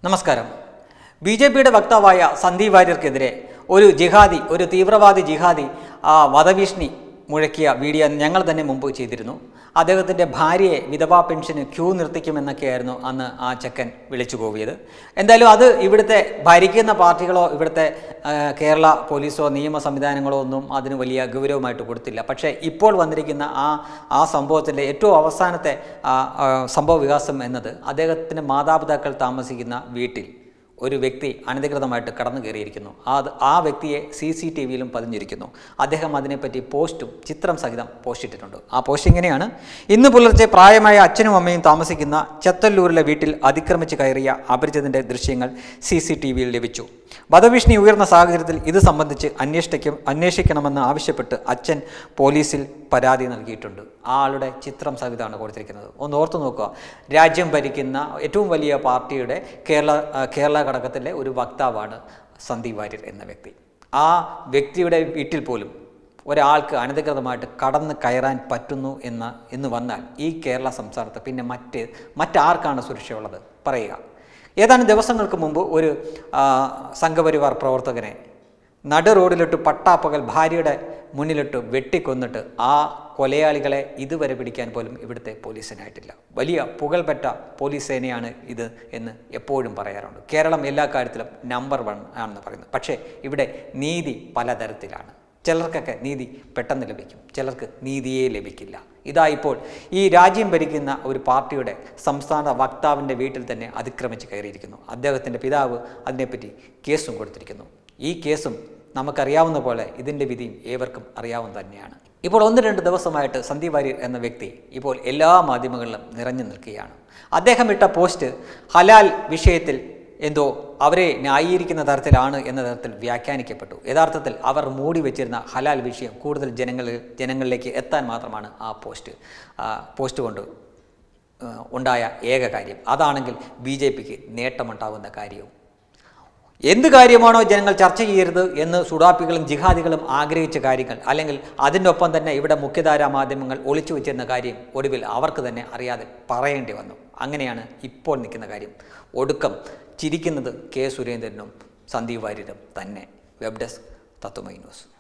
നമസ്കാരം B J പിയുടെ വക്താവായ സന്ദീപ് വാര്യർക്കെതിരെ ഒരു ജിഹാദി ഒരു തീവ്രവാദി ജിഹാദി ആ, വധഭീഷണി മുഴക്കിയ വീഡിയോ ഞങ്ങൾ തന്നെ മുമ്പ് ചെയ്തിരുന്നു അദ്ദേഹത്തിൻ്റെ ഭാര്യയെ വിധവാ പെൻഷന് ക്യൂ നിർത്തിക്കുമെന്നൊക്കെയായിരുന്നു അന്ന് ആ ചെക്കൻ വിളിച്ചു പോവിയത് എന്തായാലും അത് ഇവിടുത്തെ ഭരിക്കുന്ന പാർട്ടികളോ ഇവിടുത്തെ ആ, കേരള പോലീസോ നിയമ സംവിധാനങ്ങളോ ഒന്നും അതിന് വലിയ ഗൗരവമായിട്ട് കൊടുത്തില്ല പക്ഷേ ഇപ്പോൾ വന്നിരിക്കുന്ന ആ ആ സംഭവത്തിൻ്റെ ഏറ്റവും അവസാനത്തെ ആ, ആ, സംഭവ വികാസം എന്നത് അദ്ദേഹത്തിൻ്റെ മാതാപിതാക്കൾ താമസിക്കുന്ന വീട്ടിൽ ഒരു വ്യക്തി അനധികൃതമായിട്ട് കടന്നു കയറിയിരിക്കുന്നു അത് ആ വ്യക്തിയെ സി സി ടി വിയിലും പതിഞ്ഞിരിക്കുന്നു അദ്ദേഹം അതിനെപ്പറ്റി പോസ്റ്റും ചിത്രം സഹിതം പോസ്റ്റ് ഇട്ടിട്ടുണ്ട് ആ പോസ്റ്റ് ഇങ്ങനെയാണ് ഇന്ന് പുലർച്ചെ പ്രായമായ അച്ഛനും അമ്മയും താമസിക്കുന്ന ചെത്തല്ലൂരിലെ വീട്ടിൽ അതിക്രമിച്ച് കയറിയ അപരിചിതന്റെ ദൃശ്യങ്ങൾ സി സി ടി വിയിൽ ലഭിച്ചു വധഭീഷണി ഉയർന്ന സാഹചര്യത്തിൽ ഇത് സംബന്ധിച്ച് അന്വേഷിക്കും അന്വേഷിക്കണമെന്ന് ആവശ്യപ്പെട്ട് അച്ഛൻ പോലീസിൽ പരാതി നൽകിയിട്ടുണ്ട് ആ ആളുടെ ചിത്രം സഹിതമാണ് കൊടുത്തിരിക്കുന്നത് ഒന്ന് ഓർത്തു നോക്കുക രാജ്യം ഭരിക്കുന്ന ഏറ്റവും വലിയ പാർട്ടിയുടെ കേരള ആ, കേരള ഘടകത്തിലെ ഒരു വക്താവാണ് സന്ദീപ് വാര്യർ എന്ന വ്യക്തി ആ വ്യക്തിയുടെ വീട്ടിൽ പോലും ഒരാൾക്ക് അനധികൃതമായിട്ട് കടന്ന് കയറാൻ പറ്റുന്നു എന്ന് എന്ന് വന്നാൽ ഈ കേരള സംസ്ഥാനത്ത് പിന്നെ മറ്റ് മറ്റാർക്കാണ് സുരക്ഷയുള്ളത് പറയുക ഏതാനും ദിവസങ്ങൾക്ക് മുമ്പ് ഒരു ആ, സംഘപരിവാർ പ്രവർത്തകനെ നട റോഡിലിട്ട് പട്ടാപ്പകൽ ഭാര്യയുടെ മുന്നിലിട്ട് വെട്ടിക്കൊന്നിട്ട് ആ കൊലയാളികളെ ഇതുവരെ പിടിക്കാൻ പോലും ഇവിടുത്തെ പോലീസിനായിട്ടില്ല വലിയ പുകൾപെറ്റ പോലീസ് സേനയാണ് ഇത് എന്ന് എപ്പോഴും പറയാറുണ്ട് കേരളം എല്ലാ കാര്യത്തിലും നമ്പർ വൺ ആണെന്ന് പറയുന്നത് പക്ഷേ ഇവിടെ നീതി പലതരത്തിലാണ് ചിലർക്കൊക്കെ നീതി പെട്ടെന്ന് ലഭിക്കും ചിലർക്ക് നീതിയേ ലഭിക്കില്ല ഇതാ ഇപ്പോൾ ഈ രാജ്യം ഭരിക്കുന്ന ഒരു പാർട്ടിയുടെ സംസ്ഥാന വക്താവിൻ്റെ വീട്ടിൽ തന്നെ അതിക്രമിച്ച് കയറിയിരിക്കുന്നു അദ്ദേഹത്തിൻ്റെ പിതാവ് അതിനെപ്പറ്റി കേസും കൊടുത്തിരിക്കുന്നു ഈ കേസും നമുക്കറിയാവുന്ന പോലെ ഇതിൻ്റെ വിധിയും ഏവർക്കും അറിയാവുന്ന തന്നെയാണ് ഇപ്പോൾ ഒന്ന് രണ്ട് ദിവസമായിട്ട് സന്ദീപ് വാര്യർ എന്ന വ്യക്തി ഇപ്പോൾ എല്ലാ മാധ്യമങ്ങളിലും നിറഞ്ഞു നിൽക്കുകയാണ് അദ്ദേഹം ഇട്ട പോസ്റ്റ് ഹലാൽ വിഷയത്തിൽ എന്തോ അവരെ ന്യായീകരിക്കുന്ന തരത്തിലാണ് എന്ന തരത്തിൽ വ്യാഖ്യാനിക്കപ്പെട്ടു യഥാർത്ഥത്തിൽ അവർ മൂടി വെച്ചിരുന്ന ഹലാൽ വിഷയം കൂടുതൽ ജനങ്ങളിൽ ജനങ്ങളിലേക്ക് എത്താൻ മാത്രമാണ് ആ പോസ്റ്റ് ആ, പോസ്റ്റ് കൊണ്ട് ആ, ഉണ്ടായ ഏക കാര്യം അതാണെങ്കിൽ ബി ജെ പിക്ക് നേട്ടമുണ്ടാകുന്ന കാര്യവും എന്ത് കാര്യമാണോ ജനങ്ങൾ ചർച്ച ചെയ്യരുത് എന്ന് സുഡാപ്പികളും ജിഹാദികളും ആഗ്രഹിച്ച കാര്യങ്ങൾ അല്ലെങ്കിൽ അതിൻ്റെ ഒപ്പം തന്നെ ഇവിടെ മുഖ്യധാരാ മാധ്യമങ്ങൾ ഒളിച്ചു വെച്ചിരുന്ന കാര്യം ഒടുവിൽ അവർക്ക് തന്നെ അറിയാതെ പറയേണ്ടി വന്നു അങ്ങനെയാണ് ഇപ്പോൾ നിൽക്കുന്ന കാര്യം ഒടുക്കം ചിരിക്കുന്നത് കെ സുരേന്ദ്രനും സന്ദീപ് വാര്യരും തന്നെ വെബ് ഡെസ്ക് തത്വമൈ ന്യൂസ്